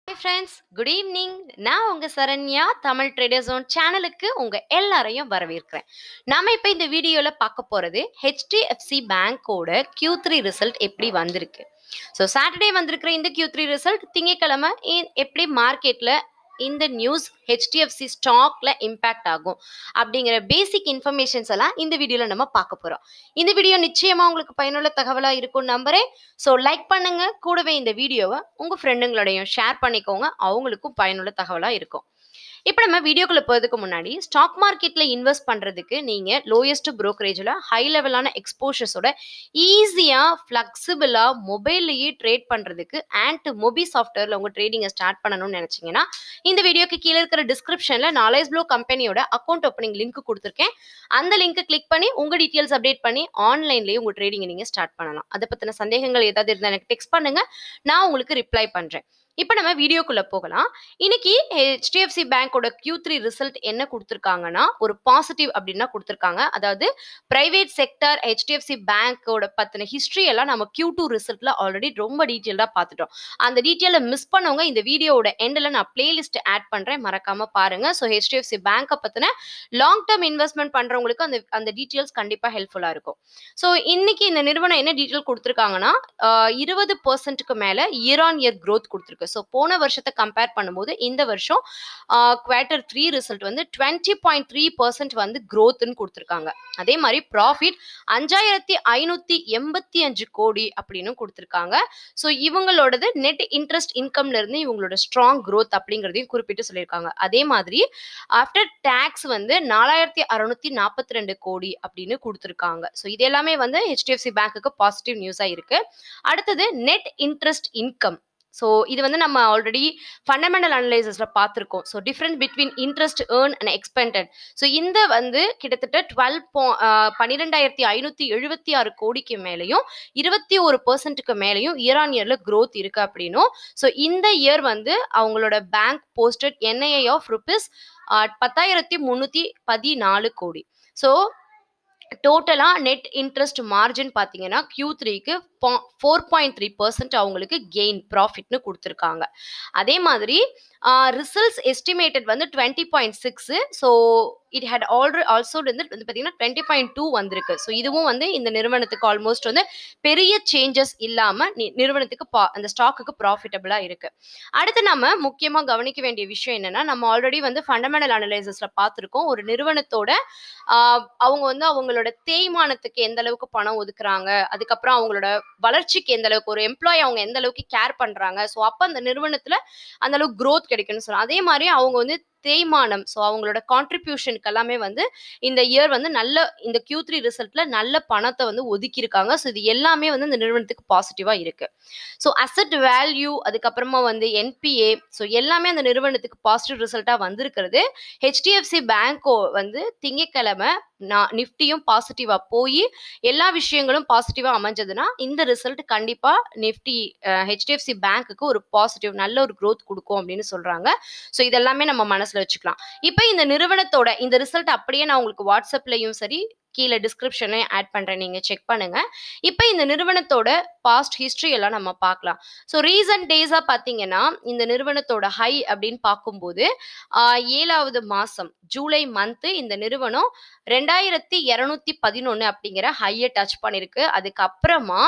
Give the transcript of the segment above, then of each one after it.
friends good evening நான் உங்க Saranya Tamil trader zone சேனலுக்கு உங்க எல்லாரையும் வரவேற்கிறேன் நாம இப்போ இந்த வீடியோல பார்க்க போறது ஹெச்டிஎஃப்சி பேங்கோட Q3 த்ரீ ரிசல்ட் எப்படி வந்திருக்கு ஸோ சாட்டர்டே வந்திருக்கிற இந்த Q3 த்ரீ ரிசல்ட் திங்கட்கிழமை இ- எப்படி மார்க்கெட்ல இந்த நியூஸ் ஹெச்டிஎஃப்சி ஸ்டாக்ல இம்பாக்ட் ஆகும் அப்படிங்கிற பேசிக் இன்ஃபர்மேஷன்ஸ் எல்லாம் இந்த வீடியோல நம்ம பார்க்க போறோம் இந்த வீடியோ நிச்சயமா உங்களுக்கு பயனுள்ள தகவலா இருக்கும் நம்புறேன் ஸோ லைக் பண்ணுங்க கூடவே இந்த வீடியோவை உங்க ஃப்ரெண்டுங்களோடையும் ஷேர் பண்ணிக்கோங்க அவங்களுக்கும் பயனுள்ள தகவலா இருக்கும் இப்போ நம்ம வீடியோக்குள்ள போகிறதுக்கு முன்னாடி ஸ்டாக் மார்க்கெட்ல இன்வெஸ்ட் பண்றதுக்கு நீங்க லோயஸ்ட் brokerage-ல ஹை லெவலான எக்ஸ்போஷர்ஸோட ஈஸியா ஃபிளெக்சிபிளா மொபைல்லையே ட்ரேட் பண்றதுக்கு அண்ட் மொபி சாஃப்ட்வேர்ல உங்க ட்ரேடிங்கை ஸ்டார்ட் பண்ணணும்னு நினைச்சீங்கன்னா இந்த வீடியோக்கு கீழே இருக்கிற டிஸ்கிரிப்ஷன்ல நாலேஜ் ப்ளோ கம்பெனியோட அக்கௌண்ட் ஓப்பனிங் லிங்க் கொடுத்துருக்கேன் அந்த லிங்க் கிளிக் பண்ணி உங்க டீட்டெயில்ஸ் அப்டேட் பண்ணி ஆன்லைன்லயே உங்க ட்ரேடிங் நீங்க ஸ்டார்ட் பண்ணலாம் அதை பத்தின சந்தேகங்கள் ஏதாவது இருந்தால் எனக்கு டெக்ஸ்ட் பண்ணுங்க நான் உங்களுக்கு ரிப்ளை பண்றேன் இப்போ நம்ம வீடியோக்குள்ள போகலாம் இன்னைக்கு ஹெச்டிஎஃப்சி பேங்கோட Q3 த்ரீ ரிசல்ட் என்ன கொடுத்துருக்காங்கன்னா ஒரு பாசிட்டிவ் அப்படின்னா கொடுத்துருக்காங்க அதாவது பிரைவேட் செக்டர் ஹெச்டிஎஃப்சி பேங்கோட பத்தின ஹிஸ்ட்ரி எல்லாம் நம்ம Q2 டூ ரிசல்ட்ல ஆல்ரெடி ரொம்ப டீட்டெயில்டாக பார்த்துட்டோம் அந்த டீட்டெயிலை மிஸ் பண்ணவங்க இந்த வீடியோவோட எண்டில் நான் பிளேலிஸ்ட் ஆட் பண்றேன் மறக்காம பாருங்க ஸோ ஹெச்டிஎஃப்சி பேங்கை பத்தின லாங் டேர்ம் இன்வெஸ்ட்மெண்ட் பண்றவங்களுக்கு அந்த அந்த டீட்டெயில்ஸ் கண்டிப்பா ஹெல்ப்ஃபுல்லா இருக்கும் ஸோ இன்னைக்கு இந்த நிறுவனம் என்ன டீட்டெயில் கொடுத்துருக்காங்கன்னா இருபது பர்சன்ட்டுக்கு மேல இயர் ஆன் இயர் growth கொடுத்துருக்கு ஸோ போன வருஷத்தை கம்பேர் பண்ணும்போது இந்த வருஷம் குவார்ட்டர் த்ரீ ரிசல்ட் வந்து டுவெண்ட்டி பாயிண்ட் த்ரீ பர்சன்ட் வந்து growthன்னு கொடுத்துருக்காங்க அதே மாதிரி ப்ராஃபிட் அஞ்சாயிரத்தி ஐநூத்தி எண்பத்தி அஞ்சு கோடி அப்படின்னு கொடுத்துருக்காங்க ஸோ இவங்களோடது நெட் இன்ட்ரெஸ்ட் இன்கம்ல இருந்து இவங்களோட ஸ்ட்ராங் growth அப்படிங்கிறதையும் குறிப்பிட்டு சொல்லியிருக்காங்க அதே மாதிரி ஆஃப்டர் டேக்ஸ் வந்து நாலாயிரத்தி அறுநூத்தி நாற்பத்தி ரெண்டு கோடி அப்படின்னு கொடுத்துருக்காங்க ஸோ இது எல்லாமே வந்து ஹெச்டிஎஃப்சி பேங்க்குக்கு பாசிட்டிவ் நியூஸாக இருக்கு அடுத்தது நெட் இன்ட்ரெஸ்ட் இன்கம் ஸோ இது வந்து நம்ம ஆல்ரெடி ஃபண்டமெண்டல் அனலைசஸில் பார்த்துருக்கோம் so different between interest earn and expended so இந்த வந்து கிட்டத்தட்ட டுவெல் போ பன்னிரெண்டாயிரத்தி ஐநூற்றி எழுபத்தி ஆறு கோடிக்கு மேலேயும் இருபத்தி ஒரு பர்சன்ட்டுக்கு மேலேயும் இயர் ஆன் இயரில் growth இருக்கு அப்படின்னும் ஸோ இந்த இயர் வந்து அவங்களோட bank posted NII of rupees பத்தாயிரத்தி முந்நூற்றி பதினாலு கோடி ஸோ டோட்டலாக நெட் இன்ட்ரெஸ்ட் மார்ஜின் பார்த்தீங்கன்னா Q3 த்ரீக்கு ஃபோர் பாயிண்ட் த்ரீ பர்சன்ட் அவங்களுக்கு கெயின் ப்ராஃபிட்னு கொடுத்துருக்காங்க அதே மாதிரி ரிசல்ட்ஸ் எஸ்டிமேட்டட் வந்து twenty point six so it had already also வந்து வந்து பார்த்தீங்கன்னா டுவெண்ட்டி பாயிண்ட் டூ வந்திருக்கு ஸோ இதுவும் வந்து இந்த நிறுவனத்துக்கு ஆல்மோஸ்ட் வந்து பெரிய சேஞ்சஸ் இல்லாமல் நிறுவனத்துக்கு பா அந்த ஸ்டாக்குக்கு ப்ராஃபிட்டபிளாக இருக்கு அடுத்து நம்ம முக்கியமாக கவனிக்க வேண்டிய விஷயம் என்னன்னா நம்ம ஆல்ரெடி வந்து ஃபண்டமெண்டல் அனலைசஸில் பார்த்துருக்கோம் ஒரு நிறுவனத்தோட ஆஹ் அவங்க வந்து அவங்களோட தேய்மானத்துக்கு எந்த அளவுக்கு பணம் ஒதுக்குறாங்க அதுக்கப்புறம் அவங்களோட வளர்ச்சிக்கு எந்த அளவுக்கு ஒரு எம்ப்ளாயி அவங்க எந்த அளவுக்கு கேர் பண்றாங்க ஸோ அப்போ அந்த நிறுவனத்துல அந்த அளவுக்கு growth கிடைக்கும்னு சொல்லலாம் அதே மாதிரி அவங்க வந்து தேய்மானம் ஸோ அவங்களோட கான்ட்ரிபியூஷனுக்கு எல்லாமே வந்து இந்த இயர் வந்து நல்ல இந்த Q3 த்ரீ ரிசல்ட்ல நல்ல பணத்தை வந்து ஒதுக்கியிருக்காங்க ஸோ இது எல்லாமே வந்து இந்த நிறுவனத்துக்கு பாசிட்டிவா இருக்கு ஸோ அசட் வேல்யூ அதுக்கப்புறமா வந்து என்பிஏ ஸோ எல்லாமே அந்த நிறுவனத்துக்கு பாசிட்டிவ் ரிசல்ட்டா வந்திருக்கிறது ஹெச்டிஎஃப்சி பேங்கோ வந்து திங்கட்கிழமை நான் நிஃப்டியும் பாசிட்டிவா போய் எல்லா விஷயங்களும் பாசிட்டிவா அமைஞ்சதுன்னா இந்த ரிசல்ட் கண்டிப்பா நிஃப்டி ஹெச்டிஎஃப்சி பேங்க்குக்கு ஒரு பாசிட்டிவ் நல்ல ஒரு growth கொடுக்கும் அப்படின்னு சொல்றாங்க ஸோ இதெல்லாமே நம்ம மனசுல வச்சுக்கலாம் இப்போ இந்த நிறுவனத்தோட இந்த ரிசல்ட் அப்படியே நான் உங்களுக்கு வாட்ஸ்அப்லயும் சரி கீழே டிஸ்கிரிப்ஷன்லையும் ஆட் பண்றேன் நீங்க செக் பண்ணுங்க இப்போ இந்த நிறுவனத்தோட பாஸ்ட் ஹிஸ்டரி எல்லாம் நம்ம பார்க்கலாம் ஸோ ரீசன்ட் டேஸா பார்த்தீங்கன்னா இந்த நிறுவனத்தோட ஹை அப்படின்னு பார்க்கும்போது ஆஹ் ஏழாவது மாசம் ஜூலை மந்த் இந்த நிறுவனம் ரெண்டாயிரத்தி இரநூத்தி பதினொன்று அப்படிங்கிற ஹையை டச் பண்ணிருக்கு அதுக்கப்புறமா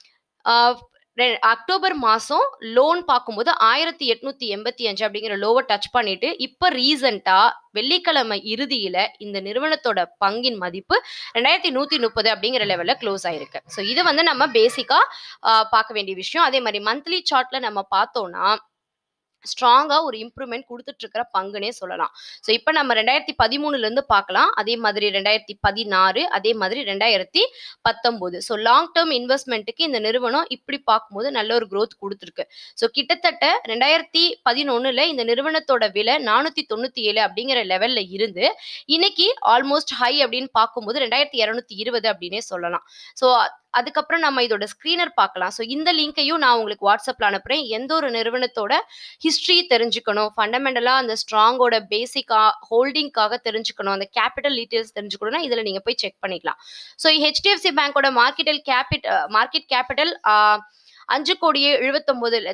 ஆஹ் ரெ- அக்டோபர் மாதம் லோன் பார்க்கும்போது ஆயிரத்தி எட்நூத்தி எண்பத்தி அஞ்சு அப்படிங்கிற லோவை டச் பண்ணிட்டு இப்போ ரீசண்டாக வெள்ளிக்கிழமை இறுதியில் இந்த நிறுவனத்தோட பங்கின் மதிப்பு ரெண்டாயிரத்தி நூற்றி முப்பது அப்படிங்கிற லெவலில் க்ளோஸ் ஆயிருக்கு ஸோ இது வந்து நம்ம பேசிக்காக பார்க்க வேண்டிய விஷயம் அதே மாதிரி மந்த்லி சார்ட்ல நம்ம பார்த்தோம்னா ஸ்ட்ராங்காக ஒரு இம்ப்ரூவ்மெண்ட் கொடுத்துட்டு இருக்கிற பங்குனே சொல்லலாம் ஸோ இப்போ நம்ம ரெண்டாயிரத்தி பதிமூணுலேருந்து பார்க்கலாம் அதே மாதிரி ரெண்டாயிரத்தி பதினாறு அதே மாதிரி ரெண்டாயிரத்தி பத்தொம்போது ஸோ லாங் டேர்ம் இன்வெஸ்ட்மெண்ட்டுக்கு இந்த நிறுவனம் இப்படி பார்க்கும்போது நல்ல ஒரு growth கொடுத்துருக்கு ஸோ கிட்டத்தட்ட ரெண்டாயிரத்தி பதினொன்றில் இந்த நிறுவனத்தோட விலை நானூற்றி தொண்ணூற்றி ஏழு அப்படிங்கிற லெவலில் இருந்து இன்னைக்கு ஆல்மோஸ்ட் ஹை அப்படின்னு பார்க்கும்போது ரெண்டாயிரத்தி இரநூத்தி இருபது அப்படின்னே சொல்லலாம் ஸோ அதுக்கப்புறம் நம்ம இதோட ஸ்க்ரீனர் பார்க்கலாம் ஸோ இந்த லிங்கையும் நான் உங்களுக்கு வாட்ஸ்அப்பில் அனுப்புகிறேன் எந்த ஒரு நிறுவனத்தோட ஹிஸ்ட்ரி தெரிஞ்சுக்கணும் ஃபண்டமெண்டலாக அந்த ஸ்ட்ராங்கோட பேசிக்காக ஹோல்டிங்காக தெரிஞ்சுக்கணும் அந்த கேபிட்டல் டீட்டெயில்ஸ் தெரிஞ்சுக்கணும்னா இதில் நீங்கள் போய் செக் பண்ணிக்கலாம் ஸோ ஹெச்டிஎஃப்சி பேங்கோட மார்க்கெட்டல் கேபிட் மார்க்கெட் கேபிட்டல் அஞ்சு கோடியே எழுபத்தொம்போது லட்ச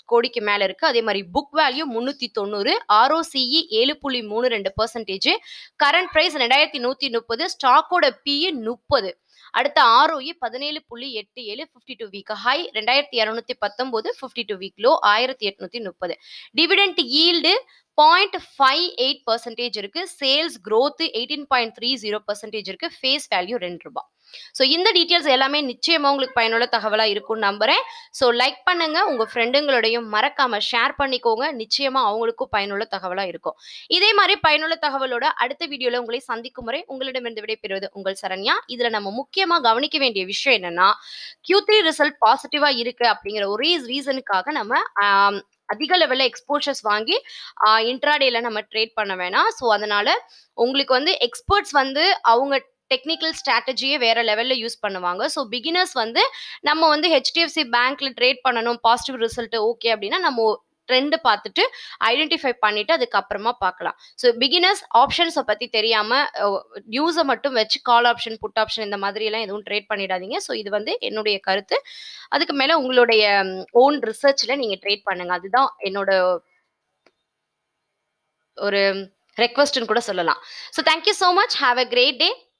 கோடிக்கு மேல இருக்கு அதே மாதிரி புக் வேல்யூ முன்னூத்தி தொண்ணூறு ஆர்ஓசிஇ ஏழு புள்ளி மூணு ரெண்டு பர்சன்டேஜ் கரண்ட் பிரைஸ் ரெண்டாயிரத்தி நூத்தி முப்பது ஸ்டாக்கோட பிஇ முப்பது அடுத்த ஆர்ஓஇ பதினேழு புள்ளி எட்டு ஏழு ஃபிஃப்டி டூ வீக் ஹை ரெண்டாயிரத்தி இரநூத்தி பத்தொன்பது ஃபிஃப்டி டூ வீக் லோ ஆயிரத்தி எட்நூத்தி முப்பது dividend yield point five eight percentage இருக்கு sales growth eighteen point three zero percentage இருக்கு ஃபேஸ் வேல்யூ ரெண்டு ரூபாய் ஸோ இந்த டீட்டெயில்ஸ் எல்லாமே நிச்சயமா உங்களுக்கு பயனுள்ள தகவலா இருக்கும்னு நம்புறேன் ஸோ லைக் பண்ணுங்க உங்க ஃப்ரெண்டுங்களோடையும் மறக்காம ஷேர் பண்ணிக்கோங்க நிச்சயமா அவங்களுக்கும் பயனுள்ள தகவலா இருக்கும் இதே மாதிரி பயனுள்ள தகவலோட அடுத்த வீடியோல உங்களை சந்திக்கும் முறை உங்களிடமிருந்து விடைபெறுவது உங்கள் சரண்யா இதுல நம்ம முக்கியமா கவனிக்க வேண்டிய விஷயம் என்னன்னா Q3 த்ரீ ரிசல்ட் பாசிட்டிவா இருக்கு அப்படிங்கிற ஒரே ரீசனுக்காக நம்ம ஆம், அதிக லெவல்ல எக்ஸ்போஷர்ஸ் வாங்கி இன்ட்ராடேல நம்ம ட்ரேட் பண்ண வேணாம் ஸோ அதனால உங்களுக்கு வந்து எக்ஸ்பர்ட்ஸ் வந்து அவங்க டெக்னிக்கல் ஸ்ட்ராட்டஜியே வேற லெவல்ல யூஸ் பண்ணுவாங்க ஸோ பிகினர்ஸ் வந்து நம்ம வந்து ஹெச்டிஎஃப்சி பேங்க்ல ட்ரேட் பண்ணணும் பாசிட்டிவ் ரிசல்ட் ஓகே அப்படின்னா நம்ம ட்ரெண்ட் பார்த்துட்டு ஐடென்டிஃபை பண்ணிட்டு அதுக்கப்புறமா பார்க்கலாம் ஸோ பிகினர்ஸ் ஆப்ஷன்ஸை பற்றி தெரியாமல் நியூஸை மட்டும் வச்சு கால் ஆப்ஷன் புட் ஆப்ஷன் இந்த மாதிரி எல்லாம் எதுவும் ட்ரேட் பண்ணிடாதீங்க ஸோ இது வந்து என்னுடைய கருத்து அதுக்கு மேலே உங்களுடைய ஓன் ரிசர்ச்சில் நீங்கள் ட்ரேட் பண்ணுங்க அதுதான் என்னோட ஒரு ரெக்வஸ்ட்னு கூட சொல்லலாம் so thank you so much have a great day